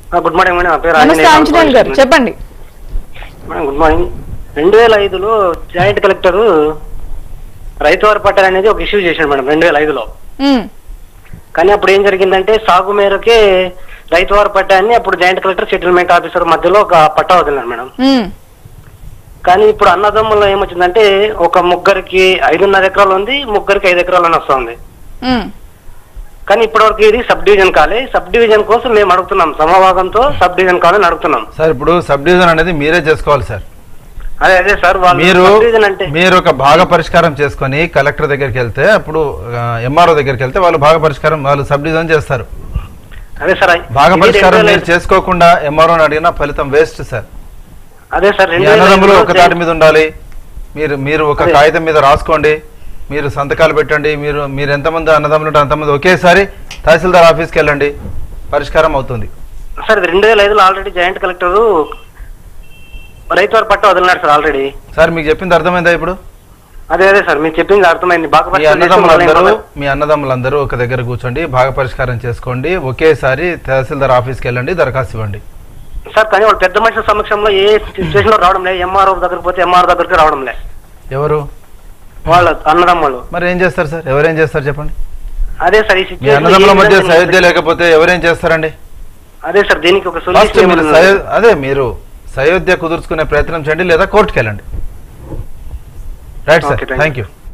Good morning madam నా పేరు నమస్తే ఆంజనేయ ఆంజనేయులు గారు మేడం చెప్పండి గుడ్ మార్నింగ్ రెండు వేల ఐదులో జాయింట్ కలెక్టర్ రైతు వారి పట్టాలు అనేది ఒక ఇష్యూ చేశాడు మేడం రెండు వేల ఐదులో ఉమ్, కానీ అప్పుడు ఏం జరిగిందంటే సాగు మేరకే రైతు వారి పట్టాన్ని అప్పుడు జాయింట్ కలెక్టర్ సెటిల్మెంట్ ఆఫీసర్ మధ్యలో ఒక పట్టా వదిలినారు మేడం ఉమ్, కానీ ఇప్పుడు అన్నదమ్ముల్లో ఏమొచ్చిందంటే ఒక ముగ్గురికి ఐదున్నర ఎకరాలు ఉంది ముగ్గురికి ఐదు ఎకరాలు అని వస్తుంది ఉమ్, కానీ ఇప్పటివరకు ఇది సబ్ డివిజన్ కాలే సబ్ డివిజన్ కోసం మేము అడుగుతున్నాం సమభాగంతో సబ్ డివిజన్ కావాలని అడుగుతున్నాం సార్ ఇప్పుడు సబ్ డివిజన్ అనేది మీరే చేసుకోవాలి సార్ అదే అదే సార్ వాళ్ళు మీరు సబ్ డివిజన్ అంటే మీరు ఒక భాగ పరిష్కారం చేసుకొని కలెక్టర్ దగ్గరికి వెళ్తే అప్పుడు ఎంఆర్ఓ దగ్గరికి వెళ్తే వాళ్ళు భాగ పరిష్కారం వాళ్ళు సబ్ డివిజన్ చేస్తారు అదే సార్ భాగ ఇది పరిష్కారం రెండు మీరు వేల- చేసుకోకుండా ఎంఆర్ఓని అడిగినా ఫలితం వేస్ట్ సార్ అదే సార్ మీ రెండు వేల అన్నదమ్ములు ఐదులో ఒక తాటి మీద ఉండాలి మీరు మీరు ఒక అదే. కాగితం మీద రాసుకోండి మీరు సంతకాలు పెట్టండి మీరు మీరు ఎంతమంది అన్నదమ్ములు ఉంటే అంతమంది ఒకేసారి తహసీల్దార్ ఆఫీస్కి వెళ్ళండి పరిష్కారం అవుతుంది సార్ ఇది రెండు వేల ఐదులో ఆల్రెడీ జాయింట్ కలెక్టర్ రైతు వారి పట్ట వదిలినాడు సార్ ఆల్రెడీ సార్ మీకు చెప్పింది అర్థమైందా ఇప్పుడు అదే అదే సార్ మీరు చెప్పింది అర్థమైంది బాగా మీ పరిష్కారం చేస్తే మళ్ళీ అన్నదమ్ములందరూ ఏమన్నా- మీ అన్నదమ్ములందరూ ఒక దగ్గర కూర్చోండి భాగ పరిష్కారం చేసుకోండి ఒకేసారి తహసీల్దార్ ఆఫీస్కి వెళ్ళండి దరఖాస్తు ఇవ్వండి సార్ కానీ వాళ్ళు పెద్ద మనుషుల సమక్షంలో ఏ సిచ్యువేషన్ లో రావడం లేదు ఎంఆర్ఓ దగ్గరికి పోతే ఎంఆర్ దగ్గరికి రావడం లేదు ఎవరు వాళ్ళ అన్నదమ్ములు మరి ఏం చేస్తారు సార్ ఎవరేం చేస్తారు చెప్పండి అదే సార్ ఈ మీ సిచ్యువేషన్ అన్నదమ్ముల మధ్య సయోధ్య లేకపోతే ఎవరేం చేస్తారండి అదే సార్ దీనికి ఒక ఫస్ట్ సొల్యూషన్ మీరు సయో- అదే మీరు సయోధ్య కుదుర్చుకునే ప్రయత్నం చేయండి లేదా కోర్టుకి వెళ్ళండి right sir Okay, thank you. Thank you